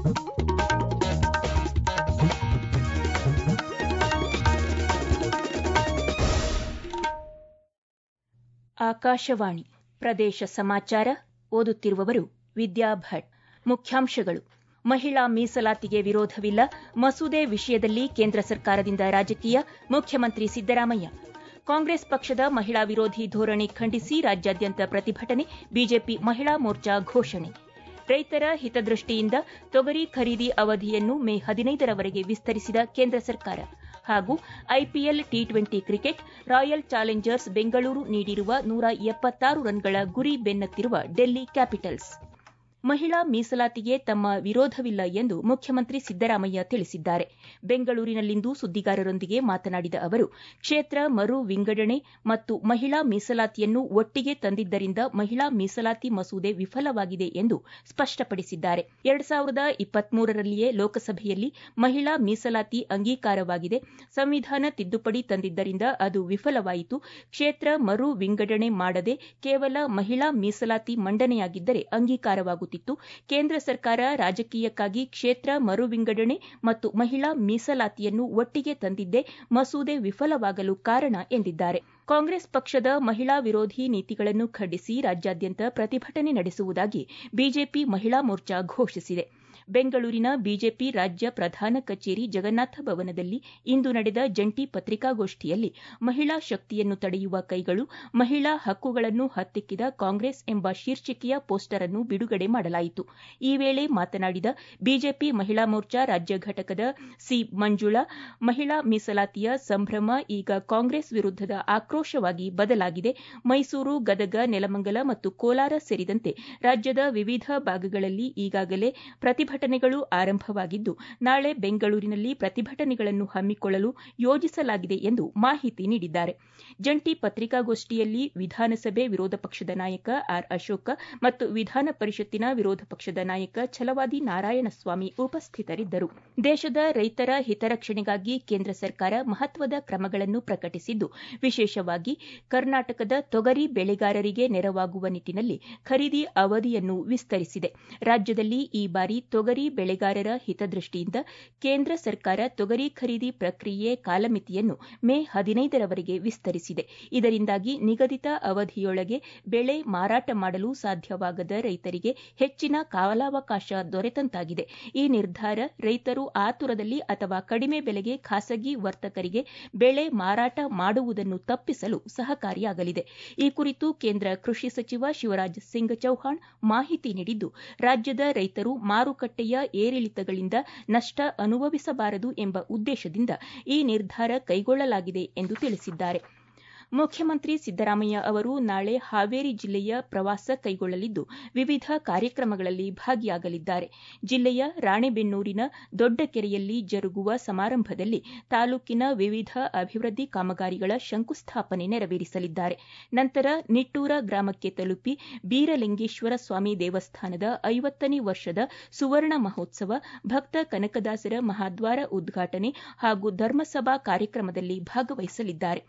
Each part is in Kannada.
ಆಕಾಶವಾಣಿ ಪ್ರದೇಶ ಸಮಾಚಾರ ಓದುತ್ತಿರುವವರು ವಿದ್ಯಾ ಭಟ್ ಮುಖ್ಯಾಂಶಗಳು ಮಹಿಳಾ ಮೀಸಲಾತಿಗೆ ವಿರೋಧವಿಲ್ಲ ಮಸೂದೆ ವಿಷಯದಲ್ಲಿ ಕೇಂದ್ರ ಸರ್ಕಾರದಿಂದ ರಾಜಕೀಯ ಮುಖ್ಯಮಂತ್ರಿ ಸಿದ್ದರಾಮಯ್ಯ ಕಾಂಗ್ರೆಸ್ ಪಕ್ಷದ ಮಹಿಳಾ ವಿರೋಧಿ ಧೋರಣೆ ಖಂಡಿಸಿ ರಾಜ್ಯಾದ್ಯಂತ ಪ್ರತಿಭಟನೆ ಬಿಜೆಪಿ ಮಹಿಳಾ ಮೋರ್ಚಾ ಘೋಷಣೆ ರೈತರ ಹಿತದೃಷ್ಟಿಯಿಂದ ತೊಗರಿ ಖರೀದಿ ಅವಧಿಯನ್ನು ಮೇ ಹದಿನೈದರವರೆಗೆ ವಿಸ್ತರಿಸಿದ ಕೇಂದ್ರ ಸರ್ಕಾರ ಹಾಗೂ IPL T twenty cricket Royal Challengers Bengaluru ನೀಡಿರುವ ನೂರ ಎಪ್ಪತ್ತಾರು ರನ್ಗಳ ಗುರಿ ಬೆನ್ನತ್ತಿರುವ ಡೆಲ್ಲಿ ಕ್ಯಾಪಿಟಲ್ಸ್ ಮಹಿಳಾ ಮೀಸಲಾತಿಗೆ ತಮ್ಮ ವಿರೋಧವಿಲ್ಲ ಎಂದು ಮುಖ್ಯಮಂತ್ರಿ ಸಿದ್ದರಾಮಯ್ಯ ತಿಳಿಸಿದ್ದಾರೆ ಬೆಂಗಳೂರಿನಲ್ಲಿಂದು ಸುದ್ದಿಗಾರರೊಂದಿಗೆ ಮಾತನಾಡಿದ ಅವರು ಕ್ಷೇತ್ರ ಮರು ವಿಂಗಡಣೆ ಮತ್ತು ಮಹಿಳಾ ಮೀಸಲಾತಿಯನ್ನು ಒಟ್ಟಿಗೆ ತಂದಿದ್ದರಿಂದ ಮಹಿಳಾ ಮೀಸಲಾತಿ ಮಸೂದೆ ವಿಫಲವಾಗಿದೆ ಎಂದು ಸ್ಪಷ್ಟಪಡಿಸಿದ್ದಾರೆ ಎರಡು ಸಾವಿರದ ಇಪ್ಪತ್ಮೂರರಲ್ಲಿಯೇ ಲೋಕಸಭೆಯಲ್ಲಿ ಮಹಿಳಾ ಮೀಸಲಾತಿ ಅಂಗೀಕಾರವಾಗಿದೆ ಸಂವಿಧಾನ ತಿದ್ದುಪಡಿ ತಂದಿದ್ದರಿಂದ ಅದು ವಿಫಲವಾಯಿತು ಕ್ಷೇತ್ರ ಮರು ವಿಂಗಡಣೆ ಮಾಡದೆ ಕೇವಲ ಮಹಿಳಾ ಮೀಸಲಾತಿ ಮಂಡನೆಯಾಗಿದ್ದರೆ ಅಂಗೀಕಾರವಾಗುತ್ತಿತ್ತು ಕೇಂದ್ರ ಸರ್ಕಾರ ರಾಜಕೀಯಕ್ಕಾಗಿ ಕ್ಷೇತ್ರ ಮರು ವಿಂಗಡಣೆ ಮತ್ತು ಮಹಿಳಾ ಮೀಸಲಾತಿಯನ್ನು ಒಟ್ಟಿಗೆ ತಂದಿದ್ದೇ ಮಸೂದೆ ವಿಫಲವಾಗಲು ಕಾರಣ ಎಂದಿದ್ದಾರೆ ಕಾಂಗ್ರೆಸ್ ಪಕ್ಷದ ಮಹಿಳಾ ವಿರೋಧಿ ನೀತಿಗಳನ್ನು ಖಂಡಿಸಿ ರಾಜ್ಯಾದ್ಯಂತ ಪ್ರತಿಭಟನೆ ನಡೆಸುವುದಾಗಿ ಬಿಜೆಪಿ ಮಹಿಳಾ ಮೋರ್ಚಾ ಘೋಷಿಸಿದೆ ಬೆಂಗಳೂರಿನ ಬಿಜೆಪಿ ರಾಜ್ಯ ಪ್ರಧಾನ ಕಚೇರಿ ಜಗನ್ನಾಥ ಭವನದಲ್ಲಿ ಇಂದು ನಡೆದ ಜಂಟಿ ಪತ್ರಿಕಾಗೋಷ್ಠಿಯಲ್ಲಿ ಮಹಿಳಾ ಶಕ್ತಿಯನ್ನು ತಡೆಯುವ ಕೈಗಳು ಮಹಿಳಾ ಹಕ್ಕುಗಳನ್ನು ಹತ್ತಿಕ್ಕಿದ ಕಾಂಗ್ರೆಸ್ ಎಂಬ ಶೀರ್ಷಿಕೆಯ ಪೋಸ್ಟರ್ ಅನ್ನು ಬಿಡುಗಡೆ ಮಾಡಲಾಯಿತು ಈ ವೇಳೆ ಮಾತನಾಡಿದ ಬಿಜೆಪಿ ಮಹಿಳಾ ಮೋರ್ಚಾ ರಾಜ್ಯ ಘಟಕದ ಸಿ ಮಂಜುಳಾ ಮಹಿಳಾ ಮೀಸಲಾತಿಯ ಸಂಭ್ರಮ ಈಗ ಕಾಂಗ್ರೆಸ್ ವಿರುದ್ದದ ಆಕ್ರೋಶವಾಗಿ ಬದಲಾಗಿದೆ ಮೈಸೂರು ಗದಗ ನೆಲಮಂಗಲ ಮತ್ತು ಕೋಲಾರ ಸೇರಿದಂತೆ ರಾಜ್ಯದ ವಿವಿಧ ಭಾಗಗಳಲ್ಲಿ ಈಗಾಗಲೇ ಪ್ರತಿಭಟನೆಗಳು ಆರಂಭವಾಗಿದ್ದು ನಾಳೆ ಬೆಂಗಳೂರಿನಲ್ಲಿ ಪ್ರತಿಭಟನೆಗಳನ್ನು ಹಮ್ಮಿಕೊಳ್ಳಲು ಯೋಜಿಸಲಾಗಿದೆ ಎಂದು ಮಾಹಿತಿ ನೀಡಿದ್ದಾರೆ ಜಂಟಿ ಪತ್ರಿಕಾಗೋಷ್ಠಿಯಲ್ಲಿ ವಿಧಾನಸಭೆ ವಿರೋಧ ಪಕ್ಷದ ನಾಯಕ ಆರ್ ಅಶೋಕ ಮತ್ತು ವಿಧಾನ ಪರಿಷತ್ತಿನ ವಿರೋಧ ಪಕ್ಷದ ನಾಯಕ ಛಲವಾದಿ ನಾರಾಯಣಸ್ವಾಮಿ ಉಪಸ್ಥಿತರಿದ್ದರು ದೇಶದ ರೈತರ ಹಿತರಕ್ಷಣೆಗಾಗಿ ಕೇಂದ್ರ ಸರ್ಕಾರ ಮಹತ್ವದ ಕ್ರಮಗಳನ್ನು ಪ್ರಕಟಿಸಿದ್ದು ವಿಶೇಷವಾಗಿ ಕರ್ನಾಟಕದ ತೊಗರಿ ಬೆಳೆಗಾರರಿಗೆ ನೆರವಾಗುವ ನಿಟ್ಟಿನಲ್ಲಿ ಖರೀದಿ ಅವಧಿಯನ್ನು ವಿಸ್ತರಿಸಿದೆ ರಾಜ್ಯದಲ್ಲಿ ಈ ಬಾರಿ ತೊಗರಿ ಬೆಳೆಗಾರರ ಹಿತದೃಷ್ಟಿಯಿಂದ ಕೇಂದ್ರ ಸರ್ಕಾರ ತೊಗರಿ ಖರೀದಿ ಪ್ರಕ್ರಿಯೆ ಕಾಲಮಿತಿಯನ್ನು ಮೇ ಹದಿನೈದರವರೆಗೆ ವಿಸ್ತರಿಸಿದೆ ಇದರಿಂದಾಗಿ ನಿಗದಿತ ಅವಧಿಯೊಳಗೆ ಬೆಳೆ ಮಾರಾಟ ಮಾಡಲು ಸಾಧ್ಯವಾಗದ ರೈತರಿಗೆ ಹೆಚ್ಚಿನ ಕಾಲಾವಕಾಶ ದೊರೆತಂತಾಗಿದೆ ಈ ನಿರ್ಧಾರ ರೈತರು ಆತುರದಲ್ಲಿ ಅಥವಾ ಕಡಿಮೆ ಬೆಲೆಗೆ ಖಾಸಗಿ ವರ್ತಕರಿಗೆ ಬೆಳೆ ಮಾರಾಟ ಮಾಡುವುದನ್ನು ತಪ್ಪಿಸಲು ಸಹಕಾರಿಯಾಗಲಿದೆ ಈ ಕುರಿತು ಕೇಂದ್ರ ಕೃಷಿ ಸಚಿವ ಶಿವರಾಜ್ ಸಿಂಗ್ ಚೌಹಾಣ್ ಮಾಹಿತಿ ನೀಡಿದ್ದು ರಾಜ್ಯದ ರೈತರು ಮಾರುಕಟ್ಟೆಯ ಏರಿಳಿತಗಳಿಂದ ನಷ್ಟ ಅನುಭವಿಸಬಾರದು ಎಂಬ ಉದ್ದೇಶದಿಂದ ಈ ನಿರ್ಧಾರ ಕೈಗೊಳ್ಳಲಾಗಿದೆ ಎಂದು ತಿಳಿಸಿದ್ದಾರೆ ಮುಖ್ಯಮಂತ್ರಿ ಸಿದ್ದರಾಮಯ್ಯ ಅವರು ನಾಳೆ ಹಾವೇರಿ ಜಿಲ್ಲೆಯ ಪ್ರವಾಸ ಕೈಗೊಳ್ಳಲಿದ್ದು ವಿವಿಧ ಕಾರ್ಯಕ್ರಮಗಳಲ್ಲಿ ಭಾಗಿಯಾಗಲಿದ್ದಾರೆ ಜಿಲ್ಲೆಯ ರಾಣೆಬೆನ್ನೂರಿನ ದೊಡ್ಡಕೆರೆಯಲ್ಲಿ ಜರುಗುವ ಸಮಾರಂಭದಲ್ಲಿ ತಾಲೂಕಿನ ವಿವಿಧ ಅಭಿವೃದ್ಧಿ ಕಾಮಗಾರಿಗಳ ಶಂಕುಸ್ಥಾಪನೆ ನೆರವೇರಿಸಲಿದ್ದಾರೆ ನಂತರ ನಿಟ್ಟೂರ ಗ್ರಾಮಕ್ಕೆ ತಲುಪಿ ಬೀರಲಿಂಗೇಶ್ವರ ಸ್ವಾಮಿ ದೇವಸ್ಥಾನದ ಐವತ್ತನೇ ವರ್ಷದ ಸುವರ್ಣ ಮಹೋತ್ಸವ ಭಕ್ತ ಕನಕದಾಸರ ಮಹಾದ್ವಾರ ಉದ್ಘಾಟನೆ ಹಾಗೂ ಧರ್ಮಸಭಾ ಕಾರ್ಯಕ್ರಮದಲ್ಲಿ ಭಾಗವಹಿಸಲಿದ್ದಾರೆ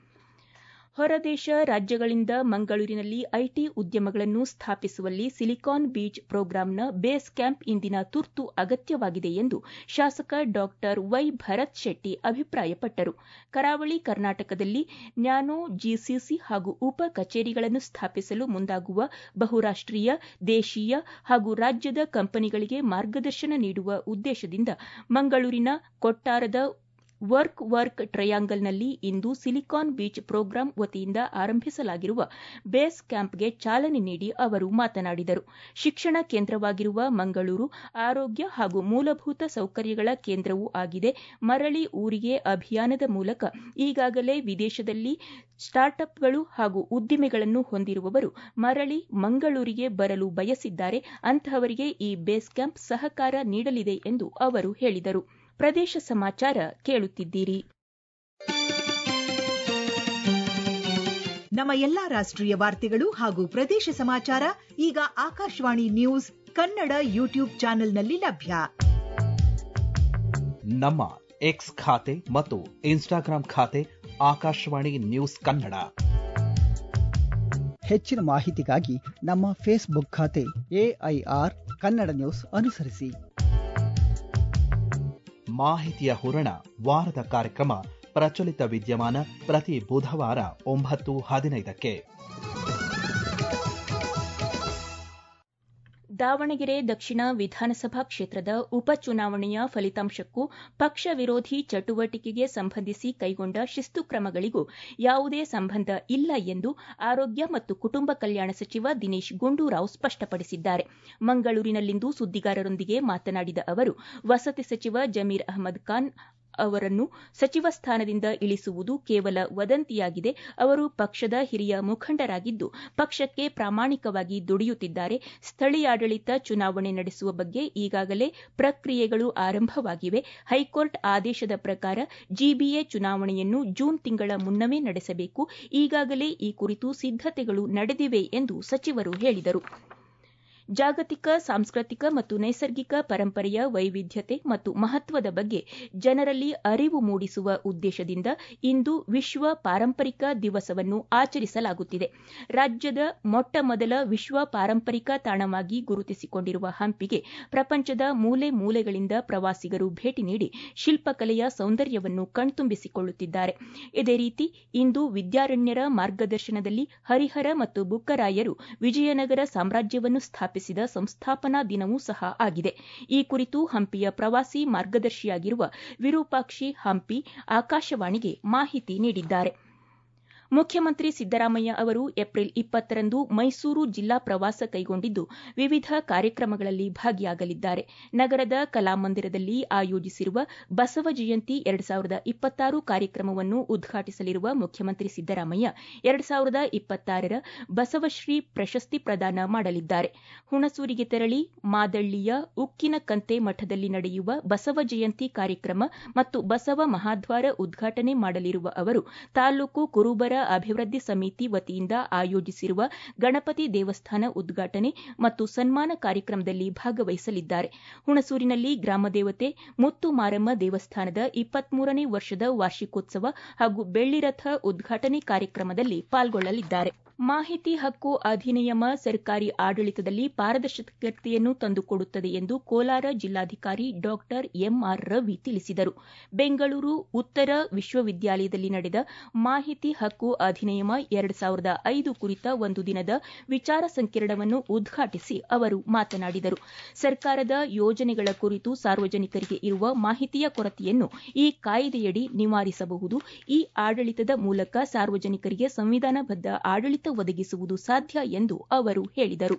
ಹೊರದೇಶ ರಾಜ್ಯಗಳಿಂದ ಮಂಗಳೂರಿನಲ್ಲಿ ಐಟಿ ಉದ್ಯಮಗಳನ್ನು ಸ್ಥಾಪಿಸುವಲ್ಲಿ ಸಿಲಿಕಾನ್ ಬೀಚ್ ಪ್ರೋಗ್ರಾಂನ ಬೇಸ್ ಕ್ಯಾಂಪ್ ಇಂದಿನ ತುರ್ತು ಅಗತ್ಯವಾಗಿದೆ ಎಂದು ಶಾಸಕ ಡಾ ವೈ ಭರತ್ ಶೆಟ್ಟಿ ಅಭಿಪ್ರಾಯಪಟ್ಟರು ಕರಾವಳಿ ಕರ್ನಾಟಕದಲ್ಲಿ ನ್ಯಾನೋ ಜಿಸಿಸಿ ಹಾಗೂ ಉಪ ಕಚೇರಿಗಳನ್ನು ಸ್ಥಾಪಿಸಲು ಮುಂದಾಗುವ ಬಹುರಾಷ್ಟೀಯ ದೇಶೀಯ ಹಾಗೂ ರಾಜ್ಯದ ಕಂಪನಿಗಳಿಗೆ ಮಾರ್ಗದರ್ಶನ ನೀಡುವ ಉದ್ದೇಶದಿಂದ ಮಂಗಳೂರಿನ ಕೊಟ್ಟಾರದ ವರ್ಕ್ ವರ್ಕ್ ಟ್ರಯಾಂಗಲ್ನಲ್ಲಿ ಇಂದು ಸಿಲಿಕಾನ್ ಬೀಚ್ ಪ್ರೋಗ್ರಾಂ ವತಿಯಿಂದ ಆರಂಭಿಸಲಾಗಿರುವ ಬೇಸ್ ಕ್ಯಾಂಪ್ಗೆ ಚಾಲನೆ ನೀಡಿ ಅವರು ಮಾತನಾಡಿದರು ಶಿಕ್ಷಣ ಕೇಂದ್ರವಾಗಿರುವ ಮಂಗಳೂರು ಆರೋಗ್ಯ ಹಾಗೂ ಮೂಲಭೂತ ಸೌಕರ್ಯಗಳ ಕೇಂದ್ರವೂ ಆಗಿದೆ ಮರಳಿ ಊರಿಗೆ ಅಭಿಯಾನದ ಮೂಲಕ ಈಗಾಗಲೇ ವಿದೇಶದಲ್ಲಿ ಸ್ಟಾರ್ಟ್ಅಪ್ಗಳು ಹಾಗೂ ಉದ್ದಿಮೆಗಳನ್ನು ಹೊಂದಿರುವವರು ಮರಳಿ ಮಂಗಳೂರಿಗೆ ಬರಲು ಬಯಸಿದ್ದಾರೆ ಅಂತಹವರಿಗೆ ಈ ಬೇಸ್ ಕ್ಯಾಂಪ್ ಸಹಕಾರ ನೀಡಲಿದೆ ಎಂದು ಅವರು ಹೇಳಿದರು ಪ್ರದೇಶ ಸಮಾಚಾರ ಕೇಳುತ್ತಿದ್ದೀರಿ ನಮ್ಮ ಎಲ್ಲಾ ರಾಷ್ಟ್ರೀಯ ವಾರ್ತೆಗಳು ಹಾಗೂ ಪ್ರದೇಶ ಸಮಾಚಾರ ಈಗ ಆಕಾಶವಾಣಿ ನ್ಯೂಸ್ ಕನ್ನಡ ಯೂಟ್ಯೂಬ್ ಚಾನೆಲ್ನಲ್ಲಿ ಲಭ್ಯ ನಮ್ಮ ಎಕ್ಸ್ ಖಾತೆ ಮತ್ತು ಇನ್ಸ್ಟಾಗ್ರಾಂ ಖಾತೆ ಆಕಾಶವಾಣಿ ನ್ಯೂಸ್ ಕನ್ನಡ ಹೆಚ್ಚಿನ ಮಾಹಿತಿಗಾಗಿ ನಮ್ಮ ಫೇಸ್ಬುಕ್ ಖಾತೆ ಎಐಆರ್ ಕನ್ನಡ ನ್ಯೂಸ್ ಅನುಸರಿಸಿ ಮಾಹಿತಿಯ ಹೂರಣ ವಾರದ ಕಾರ್ಯಕ್ರಮ ಪ್ರಚಲಿತ ವಿದ್ಯಮಾನ ಪ್ರತಿ ಬುಧವಾರ ಒಂಬತ್ತು ಹದಿನೈದಕ್ಕೆ ದಾವಣಗೆರೆ ದಕ್ಷಿಣ ವಿಧಾನಸಭಾ ಕ್ಷೇತ್ರದ ಉಪಚುನಾವಣೆಯ ಫಲಿತಾಂಶಕ್ಕೂ ಪಕ್ಷ ವಿರೋಧಿ ಚಟುವಟಿಕೆಗೆ ಸಂಬಂಧಿಸಿ ಕೈಗೊಂಡ ಶಿಸ್ತು ಕ್ರಮಗಳಿಗೂ ಯಾವುದೇ ಸಂಬಂಧ ಇಲ್ಲ ಎಂದು ಆರೋಗ್ಯ ಮತ್ತು ಕುಟುಂಬ ಕಲ್ಯಾಣ ಸಚಿವ ದಿನೇಶ್ ಗುಂಡೂರಾವ್ ಸ್ಪಷ್ಟಪಡಿಸಿದ್ದಾರೆ ಮಂಗಳೂರಿನಲ್ಲಿಂದು ಸುದ್ದಿಗಾರರೊಂದಿಗೆ ಮಾತನಾಡಿದ ಅವರು ವಸತಿ ಸಚಿವ ಜಮೀರ್ ಅಹಮದ್ ಖಾನ್ ಅವರನ್ನು ಸಚಿವ ಸ್ಥಾನದಿಂದ ಇಳಿಸುವುದು ಕೇವಲ ವದಂತಿಯಾಗಿದೆ ಅವರು ಪಕ್ಷದ ಹಿರಿಯ ಮುಖಂಡರಾಗಿದ್ದು ಪಕ್ಷಕ್ಕೆ ಪ್ರಾಮಾಣಿಕವಾಗಿ ದುಡಿಯುತ್ತಿದ್ದಾರೆ ಸ್ಥಳೀಯಾಡಳಿತ ಚುನಾವಣೆ ನಡೆಸುವ ಬಗ್ಗೆ ಈಗಾಗಲೇ ಪ್ರಕ್ರಿಯೆಗಳು ಆರಂಭವಾಗಿವೆ ಹೈಕೋರ್ಟ್ ಆದೇಶದ ಪ್ರಕಾರ ಜಿಬಿಎ ಚುನಾವಣೆಯನ್ನು ಜೂನ್ ತಿಂಗಳ ಮುನ್ನವೇ ನಡೆಸಬೇಕು ಈಗಾಗಲೇ ಈ ಕುರಿತು ಸಿದ್ದತೆಗಳು ನಡೆದಿವೆ ಎಂದು ಸಚಿವರು ಹೇಳಿದರು ಜಾಗತಿಕ ಸಾಂಸ್ಕೃತಿಕ ಮತ್ತು ನೈಸರ್ಗಿಕ ಪರಂಪರೆಯ ವೈವಿಧ್ಯತೆ ಮತ್ತು ಮಹತ್ವದ ಬಗ್ಗೆ ಜನರಲ್ಲಿ ಅರಿವು ಮೂಡಿಸುವ ಉದ್ದೇಶದಿಂದ ಇಂದು ವಿಶ್ವ ಪಾರಂಪರಿಕ ದಿವಸವನ್ನು ಆಚರಿಸಲಾಗುತ್ತಿದೆ ರಾಜ್ಯದ ಮೊಟ್ಟ ಮೊದಲ ವಿಶ್ವ ಪಾರಂಪರಿಕ ತಾಣವಾಗಿ ಗುರುತಿಸಿಕೊಂಡಿರುವ ಹಂಪಿಗೆ ಪ್ರಪಂಚದ ಮೂಲೆ ಮೂಲೆಗಳಿಂದ ಪ್ರವಾಸಿಗರು ಭೇಟಿ ನೀಡಿ ಶಿಲ್ಪಕಲೆಯ ಸೌಂದರ್ಯವನ್ನು ಕಣ್ತುಂಬಿಸಿಕೊಳ್ಳುತ್ತಿದ್ದಾರೆ ಇದೇ ರೀತಿ ಇಂದು ವಿದ್ಯಾರಣ್ಯರ ಮಾರ್ಗದರ್ಶನದಲ್ಲಿ ಹರಿಹರ ಮತ್ತು ಬುಕ್ಕರಾಯರು ವಿಜಯನಗರ ಸಾಮ್ರಾಜ್ಯವನ್ನು ಸ್ಥಾಪಿಸಿದ ಸಂಸ್ಥಾಪನಾ ದಿನವೂ ಸಹ ಆಗಿದೆ ಈ ಕುರಿತು ಹಂಪಿಯ ಪ್ರವಾಸಿ ಮಾರ್ಗದರ್ಶಿಯಾಗಿರುವ ವಿರೂಪಾಕ್ಷಿ ಹಂಪಿ ಆಕಾಶವಾಣಿಗೆ ಮಾಹಿತಿ ನೀಡಿದ್ದಾರೆ ಮುಖ್ಯಮಂತ್ರಿ ಸಿದ್ದರಾಮಯ್ಯ ಅವರು ಏಪ್ರಿಲ್ ಇಪ್ಪತ್ತರಂದು ಮೈಸೂರು ಜಿಲ್ಲಾ ಪ್ರವಾಸ ಕೈಗೊಂಡಿದ್ದು ವಿವಿಧ ಕಾರ್ಯಕ್ರಮಗಳಲ್ಲಿ ಭಾಗಿಯಾಗಲಿದ್ದಾರೆ ನಗರದ ಕಲಾಮಂದಿರದಲ್ಲಿ ಆಯೋಜಿಸಿರುವ ಬಸವ ಜಯಂತಿ ಎರಡು ಸಾವಿರದ ಇಪ್ಪತ್ತಾರು ಕಾರ್ಯಕ್ರಮವನ್ನು ಉದ್ಘಾಟಿಸಲಿರುವ ಮುಖ್ಯಮಂತ್ರಿ ಸಿದ್ದರಾಮಯ್ಯ ಎರಡು ಸಾವಿರದ ಇಪ್ಪತ್ತಾರರ ಬಸವಶ್ರೀ ಪ್ರಶಸ್ತಿ ಪ್ರದಾನ ಮಾಡಲಿದ್ದಾರೆ ಹುಣಸೂರಿಗೆ ತೆರಳಿ ಮಾದಳ್ಳಿಯ ಉಕ್ಕಿನ ಕಂತೆ ಮಠದಲ್ಲಿ ನಡೆಯುವ ಬಸವ ಜಯಂತಿ ಕಾರ್ಯಕ್ರಮ ಮತ್ತು ಬಸವ ಮಹಾದ್ವಾರ ಉದ್ಘಾಟನೆ ಮಾಡಲಿರುವ ಅವರು ತಾಲೂಕು ಕುರುಬರ ಅಭಿವೃದ್ಧಿ ಸಮಿತಿ ವತಿಯಿಂದ ಆಯೋಜಿಸಿರುವ ಗಣಪತಿ ದೇವಸ್ಥಾನ ಉದ್ಘಾಟನೆ ಮತ್ತು ಸನ್ಮಾನ ಕಾರ್ಯಕ್ರಮದಲ್ಲಿ ಭಾಗವಹಿಸಲಿದ್ದಾರೆ ಹುಣಸೂರಿನಲ್ಲಿ ಗ್ರಾಮದೇವತೆ ಮುತ್ತು ಮಾರಮ್ಮ ದೇವಸ್ಥಾನದ ಇಪ್ಪತ್ಮೂರನೇ ವರ್ಷದ ವಾರ್ಷಿಕೋತ್ಸವ ಹಾಗೂ ಬೆಳ್ಳಿರಥ ಉದ್ಘಾಟನೆ ಕಾರ್ಯಕ್ರಮದಲ್ಲಿ ಪಾಲ್ಗೊಳ್ಳಲಿದ್ದಾರೆ ಮಾಹಿತಿ ಹಕ್ಕು ಅಧಿನಿಯಮ ಸರ್ಕಾರಿ ಆಡಳಿತದಲ್ಲಿ ಪಾರದರ್ಶಕತೆಯನ್ನು ತಂದುಕೊಡುತ್ತದೆ ಎಂದು ಕೋಲಾರ ಜಿಲ್ಲಾಧಿಕಾರಿ ಡಾ ಎಂಆರ್ ರವಿ ತಿಳಿಸಿದರು ಬೆಂಗಳೂರು ಉತ್ತರ ವಿಶ್ವವಿದ್ಯಾಲಯದಲ್ಲಿ ನಡೆದ ಮಾಹಿತಿ ಹಕ್ಕು ಅಧಿನಿಯಮ ಎರಡು ಸಾವಿರದ ಐದು ಕುರಿತ ಒಂದು ದಿನದ ವಿಚಾರ ಸಂಕಿರಣವನ್ನು ಉದ್ಘಾಟಿಸಿ ಅವರು ಮಾತನಾಡಿದರು ಸರ್ಕಾರದ ಯೋಜನೆಗಳ ಕುರಿತು ಸಾರ್ವಜನಿಕರಿಗೆ ಇರುವ ಮಾಹಿತಿಯ ಕೊರತೆಯನ್ನು ಈ ಕಾಯ್ದೆಯಡಿ ನಿವಾರಿಸಬಹುದು ಈ ಆಡಳಿತದ ಮೂಲಕ ಸಾರ್ವಜನಿಕರಿಗೆ ಸಂವಿಧಾನಬದ್ದ ಆಡಳಿತ ಒದಗಿಸುವುದು ಸಾಧ್ಯ ಎಂದು ಅವರು ಹೇಳಿದರು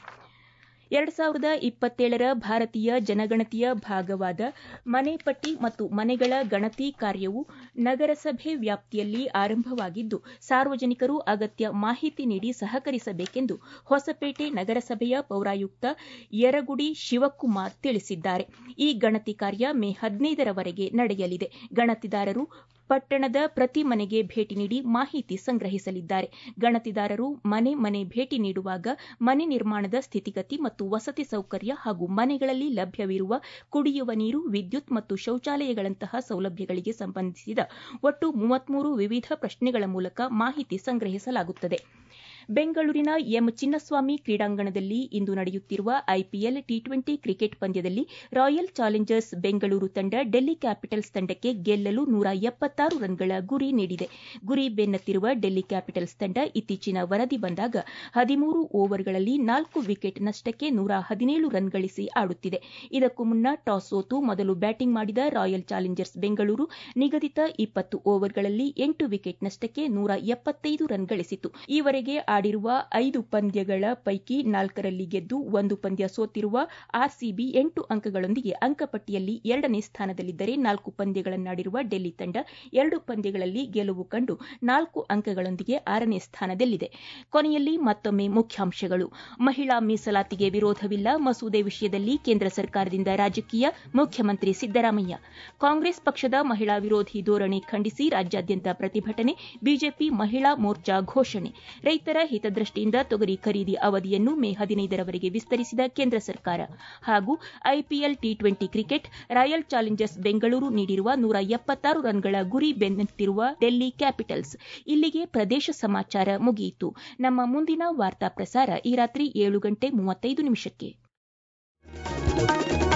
ಎರಡು ಸಾವಿರದ ಇಪ್ಪತ್ತೇಳರ ಭಾರತೀಯ ಜನಗಣತಿಯ ಭಾಗವಾದ ಮನೆ ಪಟ್ಟಿ ಮತ್ತು ಮನೆಗಳ ಗಣತಿ ಕಾರ್ಯವು ನಗರಸಭೆ ವ್ಯಾಪ್ತಿಯಲ್ಲಿ ಆರಂಭವಾಗಿದ್ದು ಸಾರ್ವಜನಿಕರು ಅಗತ್ಯ ಮಾಹಿತಿ ನೀಡಿ ಸಹಕರಿಸಬೇಕೆಂದು ಹೊಸಪೇಟೆ ನಗರಸಭೆಯ ಪೌರಾಯುಕ್ತ ಯರಗುಡಿ ಶಿವಕುಮಾರ್ ತಿಳಿಸಿದ್ದಾರೆ ಈ ಗಣತಿ ಕಾರ್ಯ ಮೇ ಹದಿನೈದರವರೆಗೆ ನಡೆಯಲಿದೆ ಗಣತಿದಾರರು ಪಟ್ಟಣದ ಪ್ರತಿ ಮನೆಗೆ ಭೇಟಿ ನೀಡಿ ಮಾಹಿತಿ ಸಂಗ್ರಹಿಸಲಿದ್ದಾರೆ ಗಣತಿದಾರರು ಮನೆ ಮನೆ ಭೇಟಿ ನೀಡುವಾಗ ಮನೆ ನಿರ್ಮಾಣದ ಸ್ಥಿತಿಗತಿ ಮತ್ತು ವಸತಿ ಸೌಕರ್ಯ ಹಾಗೂ ಮನೆಗಳಲ್ಲಿ ಲಭ್ಯವಿರುವ ಕುಡಿಯುವ ನೀರು ವಿದ್ಯುತ್ ಮತ್ತು ಶೌಚಾಲಯಗಳಂತಹ ಸೌಲಭ್ಯಗಳಿಗೆ ಸಂಬಂಧಿಸಿದ ಒಟ್ಟು ಮೂವತ್ಮೂರು ವಿವಿಧ ಪ್ರಶ್ನೆಗಳ ಮೂಲಕ ಮಾಹಿತಿ ಸಂಗ್ರಹಿಸಲಾಗುತ್ತದೆ ಬೆಂಗಳೂರಿನ ಎಂ ಚಿನ್ನಸ್ವಾಮಿ ಕ್ರೀಡಾಂಗಣದಲ್ಲಿ ಇಂದು ನಡೆಯುತ್ತಿರುವ ಐಪಿಎಲ್ ಟಿ ಟ್ವೆಂಟಿ ಕ್ರಿಕೆಟ್ ಪಂದ್ಯದಲ್ಲಿ ರಾಯಲ್ ಚಾಲೆಂಜರ್ಸ್ ಬೆಂಗಳೂರು ತಂಡ ಡೆಲ್ಲಿ ಕ್ಯಾಪಿಟಲ್ಸ್ ತಂಡಕ್ಕೆ ಗೆಲ್ಲಲು ನೂರ ಎಪ್ಪತ್ತಾರು ರನ್ಗಳ ಗುರಿ ನೀಡಿದೆ ಗುರಿ ಬೆನ್ನತ್ತಿರುವ ಡೆಲ್ಲಿ ಕ್ಯಾಪಿಟಲ್ಸ್ ತಂಡ ಇತ್ತೀಚಿನ ವರದಿ ಬಂದಾಗ ಹದಿಮೂರು ಓವರ್ಗಳಲ್ಲಿ ನಾಲ್ಕು ವಿಕೆಟ್ ನಷ್ಟಕ್ಕೆ ನೂರ ಹದಿನೇಳು ರನ್ ಗಳಿಸಿ ಆಡುತ್ತಿದೆ ಇದಕ್ಕೂ ಮುನ್ನ ಟಾಸ್ ಸೋತು ಮೊದಲು ಬ್ಯಾಟಿಂಗ್ ಮಾಡಿದ ರಾಯಲ್ ಚಾಲೆಂಜರ್ಸ್ ಬೆಂಗಳೂರು ನಿಗದಿತ ಇಪ್ಪತ್ತು ಓವರ್ಗಳಲ್ಲಿ ಎಂಟು ವಿಕೆಟ್ ನಷ್ಟಕ್ಕೆ ನೂರ ಎಪ್ಪತ್ತೈದು ರನ್ ಗಳಿಸಿತು ಈವರೆಗೆ ಆಡಿರುವ ಐದು ಪಂದ್ಯಗಳ ಪೈಕಿ ನಾಲ್ಕರಲ್ಲಿ ಗೆದ್ದು ಒಂದು ಪಂದ್ಯ ಸೋತಿರುವ ಆರ್ಸಿಬಿ ಎಂಟು ಅಂಕಗಳೊಂದಿಗೆ ಅಂಕಪಟ್ಟಿಯಲ್ಲಿ ಎರಡನೇ ಸ್ಥಾನದಲ್ಲಿದ್ದರೆ ನಾಲ್ಕು ಪಂದ್ಯಗಳನ್ನಾಡಿರುವ ಡೆಲ್ಲಿ ತಂಡ ಎರಡು ಪಂದ್ಯಗಳಲ್ಲಿ ಗೆಲುವು ಕಂಡು ನಾಲ್ಕು ಅಂಕಗಳೊಂದಿಗೆ ಆರನೇ ಸ್ಥಾನದಲ್ಲಿದೆ ಕೊನೆಯಲ್ಲಿ ಮತ್ತೊಮ್ಮೆ ಮುಖ್ಯಾಂಶಗಳು ಮಹಿಳಾ ಮೀಸಲಾತಿಗೆ ವಿರೋಧವಿಲ್ಲ ಮಸೂದೆ ವಿಷಯದಲ್ಲಿ ಕೇಂದ್ರ ಸರ್ಕಾರದಿಂದ ರಾಜಕೀಯ ಮುಖ್ಯಮಂತ್ರಿ ಸಿದ್ದರಾಮಯ್ಯ ಕಾಂಗ್ರೆಸ್ ಪಕ್ಷದ ಮಹಿಳಾ ವಿರೋಧಿ ಧೋರಣೆ ಖಂಡಿಸಿ ರಾಜ್ಯಾದ್ಯಂತ ಪ್ರತಿಭಟನೆ ಬಿಜೆಪಿ ಮಹಿಳಾ ಮೋರ್ಚಾ ಘೋಷಣೆ ರೈತರ ಹಿತದೃಷ್ಟಿಯಿಂದ ತೊಗರಿ ಖರೀದಿ ಅವಧಿಯನ್ನು ಮೇ ಹದಿನೈದರವರೆಗೆ ವಿಸ್ತರಿಸಿದ ಕೇಂದ್ರ ಸರ್ಕಾರ ಹಾಗೂ IPL T twenty cricket Royal Challengers Bengaluru ನೀಡಿರುವ ನೂರ ಎಪ್ಪತ್ತಾರು ರನ್ಗಳ ಗುರಿ ಬೆನ್ನತ್ತಿರುವ ಡೆಲ್ಲಿ ಕ್ಯಾಪಿಟಲ್ಸ್ ಇಲ್ಲಿಗೆ ಪ್ರದೇಶ ಸಮಾಚಾರ ಮುಗಿಯಿತು ನಮ್ಮ ಮುಂದಿನ ವಾರ್ತಾ ಪ್ರಸಾರ ಈ ರಾತ್ರಿ ಏಳು ಗಂಟೆ ಮೂವತ್ತೈದು ನಿಮಿಷಕ್ಕೆ